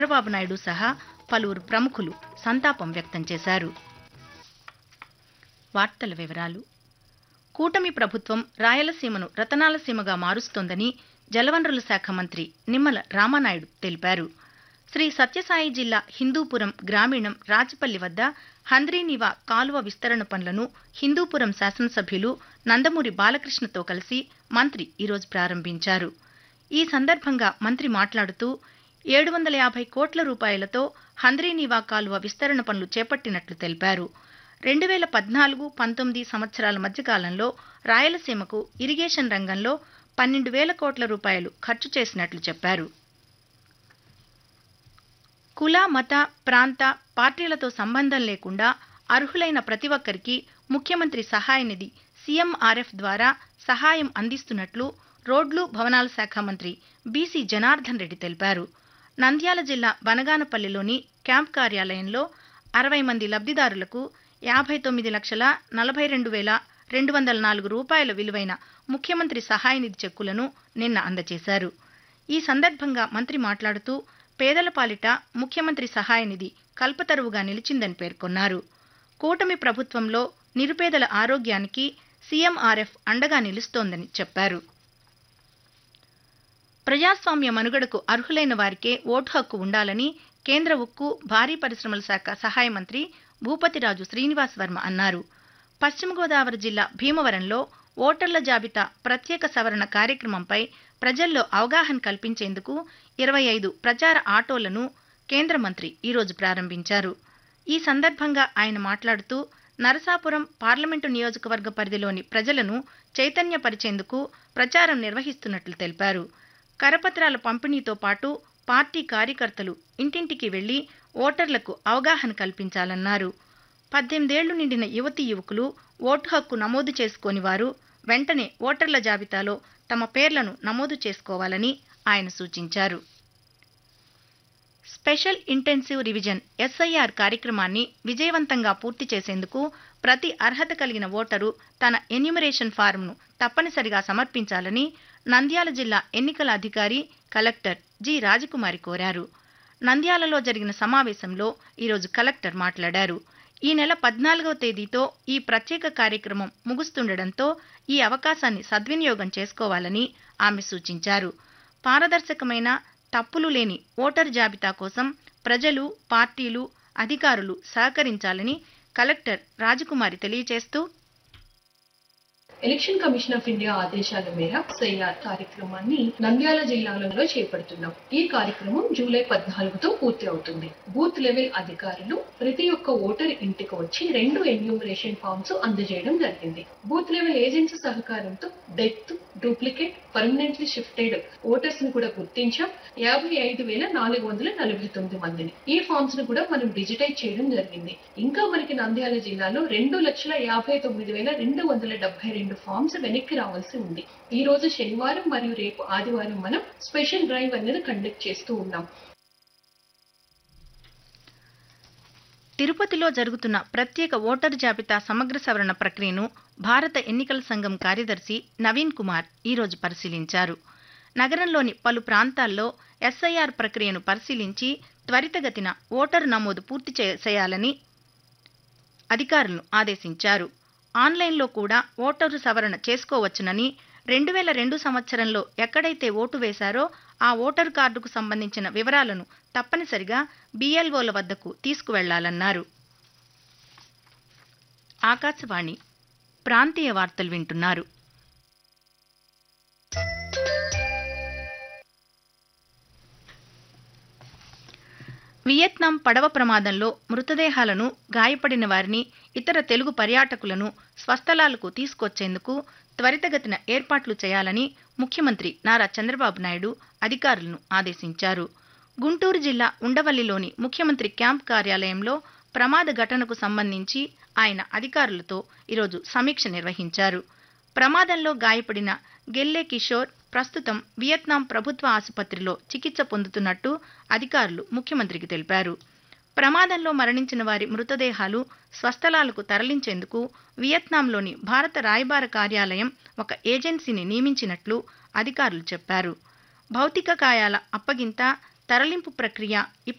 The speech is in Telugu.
చంద్రబాబు నాయుడు సహా పలువురు ప్రముఖులు సంతాపం వ్యక్తం చేశారు వార్తల వివరాలు కూటమి ప్రభుత్వం రాయలసీమను రతనాలసీమగా మారుస్తోందని జలవనరుల శాఖ మంత్రి నిమ్మల రామానాయుడు తెలిపారు శ్రీ సత్యసాయి జిల్లా హిందూపురం గ్రామీణం రాజపల్లి వద్ద హంద్రీనివా కాలువ విస్తరణ పనులను హిందూపురం శాసనసభ్యులు నందమూరి బాలకృష్ణతో కలిసి మంత్రి ఈరోజు ప్రారంభించారు ఈ సందర్భంగా మంత్రి మాట్లాడుతూ ఏడు వందల యాభై కోట్ల రూపాయలతో హంద్రీనివా కాలువ విస్తరణ పనులు చేపట్టినట్లు తెలిపారు రెండు వేల పద్నాలుగు పంతొమ్మిది సంవత్సరాల మధ్యకాలంలో రాయలసీమకు ఇరిగేషన్ రంగంలో పన్నెండు వేల కోట్ల రూపాయలు ఖర్చు చేసినట్లు చెప్పారు కుల మత ప్రాంత పార్టీలతో సంబంధం లేకుండా అర్హులైన ప్రతి ఒక్కరికి ముఖ్యమంత్రి సహాయ నిధి సీఎంఆర్ఎఫ్ ద్వారా సహాయం అందిస్తున్నట్లు రోడ్లు భవనాల శాఖ మంత్రి బీసీ జనార్దన్ రెడ్డి తెలిపారు నంద్యాల జిల్లా బనగానపల్లిలోని క్యాంప్ కార్యాలయంలో అరవై మంది లబ్ధిదారులకు యాభై తొమ్మిది లక్షల నలభై రెండు వేల రెండు వందల నాలుగు రూపాయల విలువైన ముఖ్యమంత్రి సహాయ నిధి చెక్కులను నిన్న అందజేశారు ఈ సందర్భంగా మంత్రి మాట్లాడుతూ పేదల పాలిట ముఖ్యమంత్రి సహాయ నిధి కల్పతరువుగా నిలిచిందని పేర్కొన్నారు కూటమి ప్రభుత్వంలో నిరుపేదల ఆరోగ్యానికి సీఎంఆర్ఎఫ్ అండగా నిలుస్తోందని చెప్పారు ప్రజాస్వామ్య మనుగడకు అర్హులైన వారికే ఓటు హక్కు ఉండాలని కేంద్ర ఉక్కు భారీ పరిశ్రమల శాఖ సహాయ మంత్రి భూపతిరాజు శ్రీనివాస్ వర్మ అన్నారు పశ్చిమ గోదావరి జిల్లా భీమవరంలో ఓటర్ల జాబితా ప్రత్యేక సవరణ కార్యక్రమంపై ప్రజల్లో అవగాహన కల్పించేందుకు ఇరవై ఐదు ప్రచార ఆటోలను కేంద్ర మంత్రి ఈరోజు ప్రారంభించారు ఈ సందర్భంగా ఆయన మాట్లాడుతూ నరసాపురం పార్లమెంటు నియోజకవర్గ పరిధిలోని ప్రజలను చైతన్యపరిచేందుకు ప్రచారం నిర్వహిస్తున్నట్లు తెలిపారు కరపత్రాల పంపిణీతో పాటు పార్టీ కార్యకర్తలు ఇంటింటికి వెళ్లి ఓటర్లకు అవగాహన కల్పించాలన్నారు పద్దెనిమిదేళ్లు నిండిన యువతీ యువకులు ఓటు హక్కు నమోదు చేసుకోని వారు వెంటనే ఓటర్ల జాబితాలో తమ పేర్లను నమోదు చేసుకోవాలని ఆయన సూచించారు స్పెషల్ ఇంటెన్సివ్ రివిజన్ ఎస్ఐఆర్ కార్యక్రమాన్ని విజయవంతంగా పూర్తి చేసేందుకు ప్రతి అర్హత కలిగిన ఓటరు తన ఎన్యూమరేషన్ ఫారంను తప్పనిసరిగా సమర్పించాలని నంద్యాల జిల్లా ఎన్నికల అధికారి కలెక్టర్ జి రాజకుమారి కోరారు నంద్యాలలో జరిగిన సమావేశంలో ఈరోజు కలెక్టర్ మాట్లాడారు ఈ నెల పద్నాలుగవ తేదీతో ఈ ప్రత్యేక కార్యక్రమం ముగుస్తుండటంతో ఈ అవకాశాన్ని సద్వినియోగం చేసుకోవాలని ఆమె సూచించారు పారదర్శకమైన తప్పులు లేని ఓటరు జాబితా కోసం ప్రజలు పార్టీలు అధికారులు సహకరించాలని కలెక్టర్ రాజకుమారి తెలియజేస్తూ ఎలక్షన్ కమిషన్ ఆఫ్ ఇండియా ఆదేశాల మేరకు సైఆర్ కార్యక్రమాన్ని నంద్యాల జిల్లాలలో చేపడుతున్నాం ఈ కార్యక్రమం జూలై పద్నాలుగుతో పూర్తి అవుతుంది బూత్ లెవెల్ అధికారులు ప్రతి ఒక్క ఓటర్ ఇంటికి వచ్చి రెండు ఎన్యూమరేషన్ ఫామ్స్ అందజేయడం జరిగింది బూత్ లెవెల్ ఏజెంట్స్ సహకారంతో death duplicate permanently shifted voters ని కూడా గుర్తించాం యాభై ఐదు వేల నాలుగు వందల నలభై తొమ్మిది మందిని ఈ ఫామ్స్ ను కూడా మనం డిజిటైజ్ చేయడం జరిగింది ఇంకా మనకి నంద్యాల జిల్లాలో రెండు లక్షల యాభై తొమ్మిది వేల రెండు వందల డెబ్బై రెండు ఫామ్స్ వెనక్కి రావాల్సి ఉంది ఈ రోజు శనివారం మరియు రేపు ఆదివారం మనం స్పెషల్ డ్రైవ్ అనేది కండక్ట్ చేస్తూ ఉన్నాం తిరుపతిలో జరుగుతున్న ప్రత్యేక ఓటరు జాబితా సమగ్ర సవరణ ప్రక్రియను భారత ఎన్నికల సంఘం కార్యదర్శి నవీన్ కుమార్ ఈరోజు పరిశీలించారు నగరంలోని పలు ప్రాంతాల్లో ఎస్ఐఆర్ ప్రక్రియను పరిశీలించి త్వరితగతిన ఓటరు నమోదు పూర్తి చేయాలని అధికారులను ఆదేశించారు ఆన్లైన్లో కూడా ఓటరు సవరణ చేసుకోవచ్చునని రెండు వేల రెండు సంవత్సరంలో ఎక్కడైతే ఓటు వేశారో ఆ ఓటరు కార్డుకు సంబంధించిన వివరాలను తప్పనిసరిగా బీఎల్ఓల వద్దకు తీసుకువెళ్లాలన్నారు ఆకాశవాణి ప్రాంతీయ వార్తలు వింటున్నారు వియత్నాం పడవ ప్రమాదంలో మృతదేహాలను గాయపడిన వారిని ఇతర తెలుగు పర్యాటకులను స్వస్థలాలకు తీసుకొచ్చేందుకు త్వరితగతిన ఏర్పాట్లు చేయాలని ముఖ్యమంత్రి నారా చంద్రబాబు నాయుడు అధికారులను ఆదేశించారు గుంటూరు జిల్లా ఉండవల్లిలోని ముఖ్యమంత్రి క్యాంప్ కార్యాలయంలో ప్రమాద ఘటనకు సంబంధించి ఆయన అధికారులతో ఈరోజు సమీక్ష నిర్వహించారు ప్రమాదంలో గాయపడిన గెల్లే కిషోర్ ప్రస్తుతం వియత్నాం ప్రభుత్వ ఆసుపత్రిలో చికిత్స పొందుతున్నట్టు అధికారులు ముఖ్యమంత్రికి తెలిపారు ప్రమాదంలో మరణించిన వారి మృతదేహాలు స్వస్థలాలకు తరలించేందుకు వియత్నాంలోని భారత రాయబార కార్యాలయం ఒక ఏజెన్సీని నియమించినట్లు అధికారులు చెప్పారు భౌతిక కాయాల అప్పగింత తరలింపు ప్రక్రియ